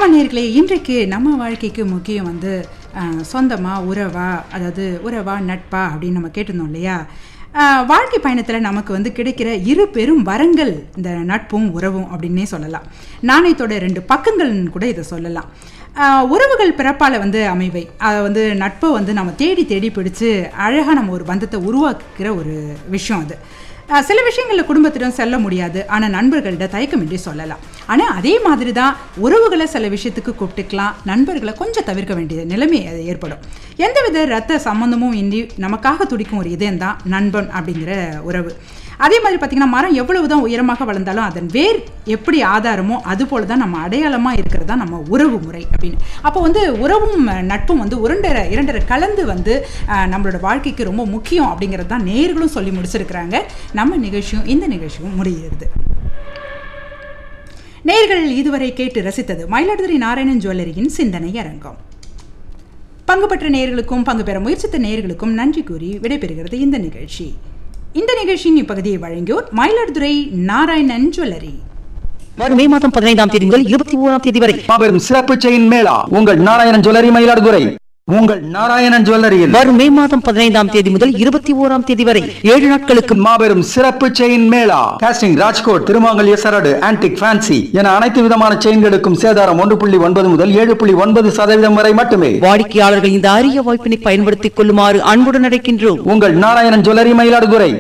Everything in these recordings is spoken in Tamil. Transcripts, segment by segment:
ஆமாம் நேர்களே இன்றைக்கு நம்ம வாழ்க்கைக்கு முக்கியம் வந்து அஹ், சொந்தமா உறவா அதாவது உறவா நட்பா அப்படின்னு நம்ம கேட்டிருந்தோம் இல்லையா அஹ், வாழ்க்கை பயணத்தில் நமக்கு வந்து கிடைக்கிற இரு பெரும் வரங்கள் இந்த நட்பும் உறவும் அப்படின்னே சொல்லலாம் நாணயத்தோட ரெண்டு பக்கங்கள்னு கூட இதை சொல்லலாம் அஹ், உறவுகள் பிறப்பால் வந்து அமைவை அதை வந்து நட்பை வந்து நம்ம தேடி தேடி பிடிச்சு அழகாக நம்ம ஒரு பந்தத்தை உருவாக்குற ஒரு விஷயம் அது அஹ் சில விஷயங்களில் குடும்பத்திடம் செல்ல முடியாது ஆனால் நண்பர்கள்ட்ட தயக்கமின்றி சொல்லலாம் ஆனால் அதே மாதிரி தான் உறவுகளை சில விஷயத்துக்கு கூப்பிட்டுக்கலாம் நண்பர்களை கொஞ்சம் தவிர்க்க வேண்டிய நிலைமை அது ஏற்படும் எந்தவித ரத்த சம்பந்தமும் இன்றி நமக்காக துடிக்கும் ஒரு இதயம் தான் நண்பன் அப்படிங்கிற உறவு அதே மாதிரி பார்த்திங்கன்னா மரம் எவ்வளவு தான் உயரமாக வளர்ந்தாலும் அதன் வேர் எப்படி ஆதாரமோ அது போல தான் நம்ம அடையாளமாக இருக்கிறது தான் நம்ம உறவு முறை அப்படின்னு அப்போ வந்து உறவும் அஹ், நட்பும் வந்து உருண்டரை இரண்டரை கலந்து வந்து அஹ், நம்மளோட வாழ்க்கைக்கு ரொம்ப முக்கியம் அப்படிங்கிறது தான் நேர்களும் சொல்லி முடிச்சிருக்கிறாங்க நம்ம நிகழ்ச்சியும் இந்த நிகழ்ச்சியும் முடிகிறது நேர்கள் இதுவரை கேட்டு ரசித்தது மயிலாடுதுறை நாராயணன் ஜுவல்லரியின் சிந்தனை அரங்கம் பங்கு பெற்ற நேயர்களுக்கும் பங்கு பெற முயற்சித்த நேயர்களுக்கும் நன்றி கூறி விடைபெறுகிறது இந்த நிகழ்ச்சி இந்த நிகழ்ச்சியின் இப்பகுதியை வழங்கியோர் மயிலாடுதுறை நாராயணன் ஜுவல்லரி வரும் மே மாதம் பதினைந்தாம் தேதி முதல் இருபத்தி ஓராம் தேதி வரை மாபெரும் சிறப்பு செயின் மேளா உங்கள் நாராயணன் ஜுவல்லரி மயிலாடுதுறை உங்கள் நாராயணன் ஜுவல்லரியில் வரும் மே மாதம் பதினைந்தாம் தேதி முதல் இருபத்தி ஓராம் தேதி வரை ஏழு நாட்களுக்கு மாபெரும் சிறப்பு செயின் மேளா காஸ்டிங் ராஜ்கோட் திருமாங்கல்ய சரடு ஆன்டிக் ஃபேன்சி என அனைத்து விதமான செயின்களுக்கும் சேதாரம் ஒன்று புள்ளி ஒன்பது முதல் ஏழு புள்ளி ஒன்பது சதவீதம் வரை மட்டுமே வாடிக்கையாளர்கள் இந்த அரிய வாய்ப்பினை பயன்படுத்திக் கொள்ளுமாறு அன்புடன் அழைக்கின்றோம் உங்கள் நாராயணன் ஜுவல்லரி மயிலாடுதுறை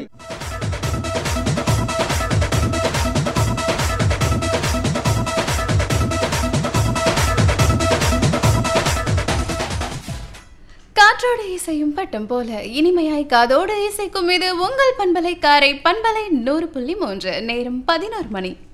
காற்றோடு இசையும் பட்டம் போல இனிமையாய் காதோடு இசைக்கும் இது உங்கள் பண்பலை காரை பண்பலை நூறு புள்ளி மூன்று நேரம் பதினோரு மணி